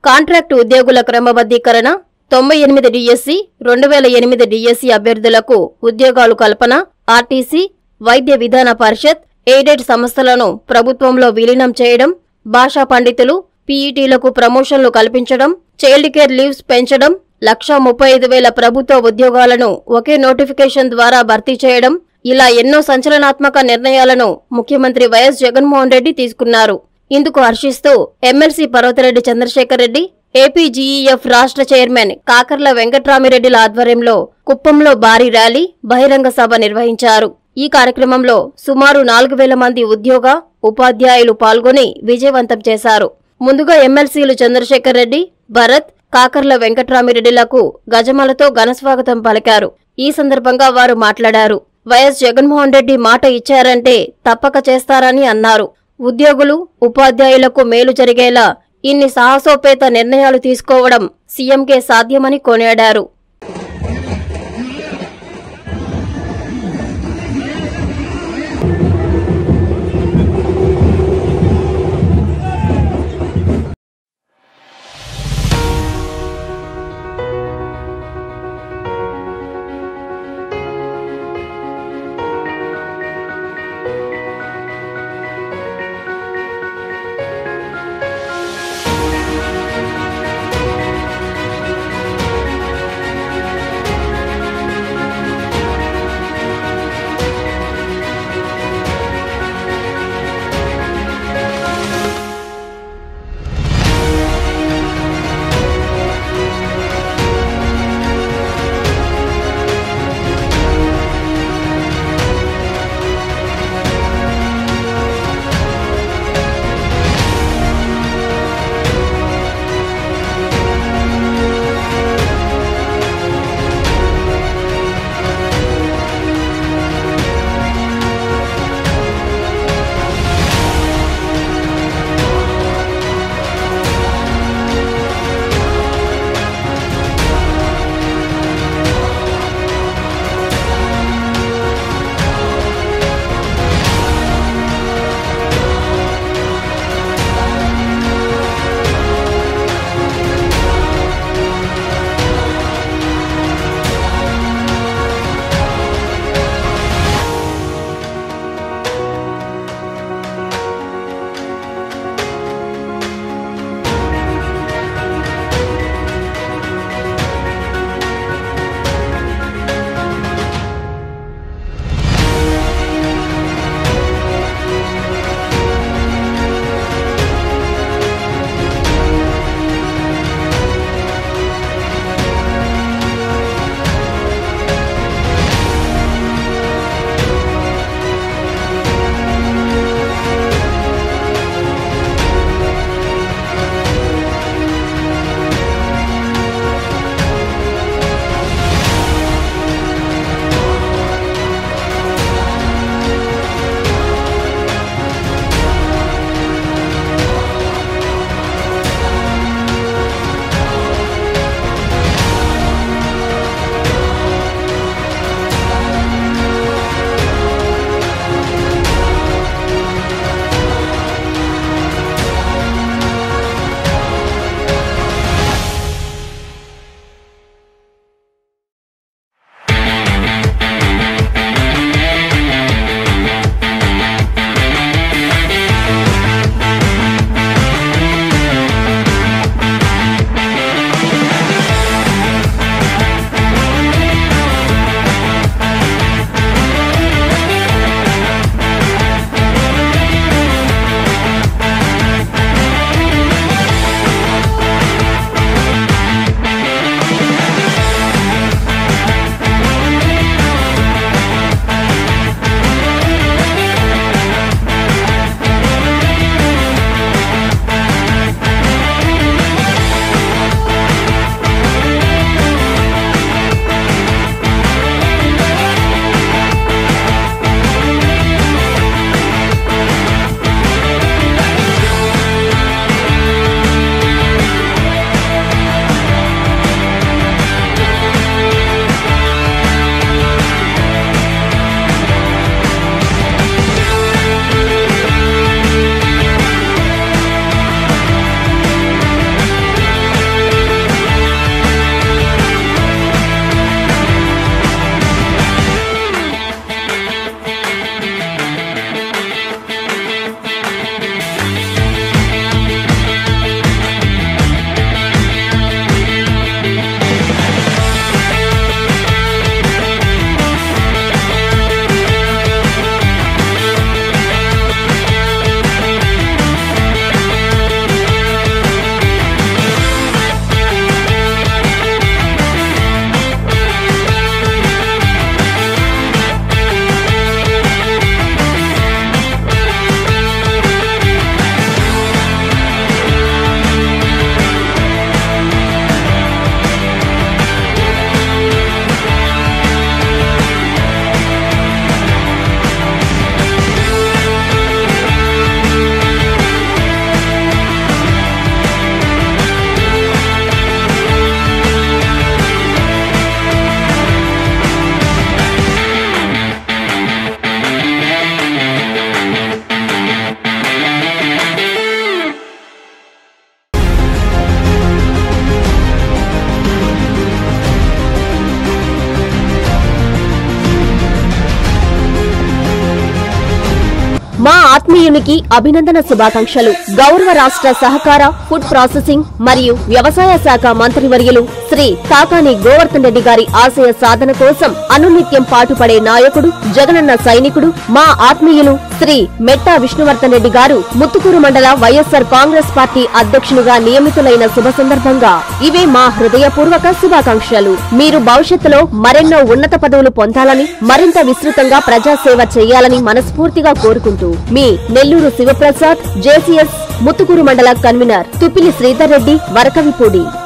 contract ఉద్యోగుల క్రమబద్ధీకరణ తొంభై ఎనిమిది డిఎస్సి రెండు వేల ఎనిమిది డిఎస్సి అభ్యర్థులకు ఉద్యోగాలు కల్పన ఆర్టీసీ వైద్య విధాన పరిషత్ ఎయిడెడ్ సంస్థలను ప్రభుత్వంలో విలీనం చేయడం భాషా పండితులు పీఈటీలకు ప్రమోషన్లు కల్పించడం చైల్డ్ కేర్ లీవ్స్ పెంచడం లక్షా ముప్పై ఐదు వేల ప్రభుత్వ ఉద్యోగాలను ఒకే నోటిఫికేషన్ ద్వారా భర్తీ చేయడం ఇలా ఎన్నో సంచలనాత్మక నిర్ణయాలను ముఖ్యమంత్రి వైఎస్ జగన్మోహన్ రెడ్డి తీసుకున్నారు ఇందుకు హర్షిస్తూ ఎమ్మెల్సీ పర్వతరెడ్డి చంద్రశేఖర్ రెడ్డి ఏపీజీఈఎఫ్ రాష్ట్ర చైర్మన్ కాకర్ల వెంకట్రామిరెడ్డిల ఆధ్వర్యంలో కుప్పంలో భారీ ర్యాలీ బహిరంగ సభ నిర్వహించారు ఈ కార్యక్రమంలో సుమారు నాలుగు వేల మంది ఉద్యోగ ఉపాధ్యాయులు పాల్గొని విజయవంతం చేశారు ముందుగా ఎమ్మెల్సీలు చంద్రశేఖర్ రెడ్డి భరత్ కాకర్ల వెంకట్రామిరెడ్డిలకు గజమాలతో ఘనస్వాగతం పలికారు ఈ సందర్భంగా వారు మాట్లాడారు వైఎస్ జగన్మోహన్ రెడ్డి మాట ఇచ్చారంటే తప్పక చేస్తారని అన్నారు ఉద్యోగులు ఉపాధ్యాయులకు మేలు జరిగేలా ఇన్ని సాహసోపేత నిర్ణయాలు తీసుకోవడం సీఎంకే సాధ్యమని కొనియాడారు ప్రియునికి అభినందన శుభాకాంక్షలు గౌరవ రాష్ట్ర సహకార ఫుడ్ ప్రాసెసింగ్ మరియు వ్యవసాయ శాఖ మంత్రివర్యులు శ్రీ కాకాని గోవర్ధన్ రెడ్డి గారి ఆశయ సాధన కోసం అనునిత్యం పాటుపడే నాయకుడు జగనన్న సైనికుడు మా ఆత్మీయులు శ్రీ మెట్టా విష్ణువర్ధన్ రెడ్డి గారు ముత్తుకూరు మండల వైఎస్సార్ కాంగ్రెస్ పార్టీ అధ్యక్షునిగా నియమితులైన శుభ సందర్భంగా ఇవే మా హృదయపూర్వక శుభాకాంక్షలు మీరు భవిష్యత్తులో మరెన్నో ఉన్నత పదవులు పొందాలని మరింత విస్తృతంగా ప్రజాసేవ చేయాలని మనస్ఫూర్తిగా కోరుకుంటూ మీ నెల్లూరు శివప్రసాద్ జేసీఎస్ ముత్తుకూరు మండల కన్వీనర్ తుపిలి శ్రీధర్ రెడ్డి వరకవిపూడి